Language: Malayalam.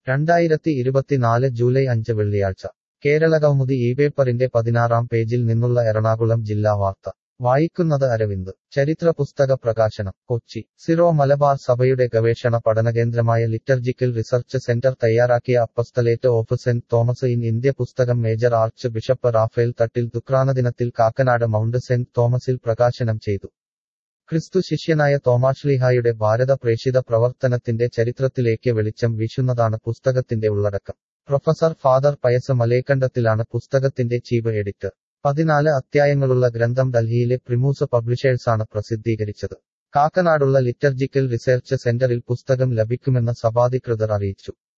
രണ്ടായിരത്തി ഇരുപത്തിനാല് ജൂലൈ അഞ്ച് വെള്ളിയാഴ്ച കേരളകൗമുദി ഈ പേപ്പറിന്റെ പതിനാറാം പേജിൽ നിന്നുള്ള എറണാകുളം ജില്ലാ വാർത്ത വായിക്കുന്നത് അരവിന്ദ് ചരിത്ര പുസ്തക പ്രകാശനം കൊച്ചി സിറോ മലബാർ സഭയുടെ ഗവേഷണ പഠനകേന്ദ്രമായ ലിറ്റർജിക്കൽ റിസർച്ച് സെന്റർ തയ്യാറാക്കിയ apostolate of Saint Thomas in India പുസ്തകം major archbishop Raphael Thattil ദുഃഖാനദിനത്തിൽ കാക്കനാട് മൗണ്ട് സെന്റ് തോമസിൽ പ്രകാശനം ചെയ്തു ക്രിസ്തു ശിഷ്യനായ തോമാശ്ലീഹായുടെ ഭാരത പ്രേഷിത പ്രവർത്തനത്തിന്റെ ചരിത്രത്തിലേക്ക് വെളിച്ചം വീശുന്നതാണ് പുസ്തകത്തിന്റെ ഉള്ളടക്കം പ്രൊഫസർ ഫാദർ പയസ് മലേക്കണ്ടത്തിലാണ് പുസ്തകത്തിന്റെ ചീഫ് എഡിറ്റർ പതിനാല് അധ്യായങ്ങളുള്ള ഗ്രന്ഥം ഡൽഹിയിലെ പ്രിമൂസ് പബ്ലിഷേഴ്സാണ് പ്രസിദ്ധീകരിച്ചത് കാക്കനാടുള്ള ലിറ്റർജിക്കൽ റിസർച്ച് സെന്ററിൽ പുസ്തകം ലഭിക്കുമെന്ന് സഭാധികൃതർ അറിയിച്ചു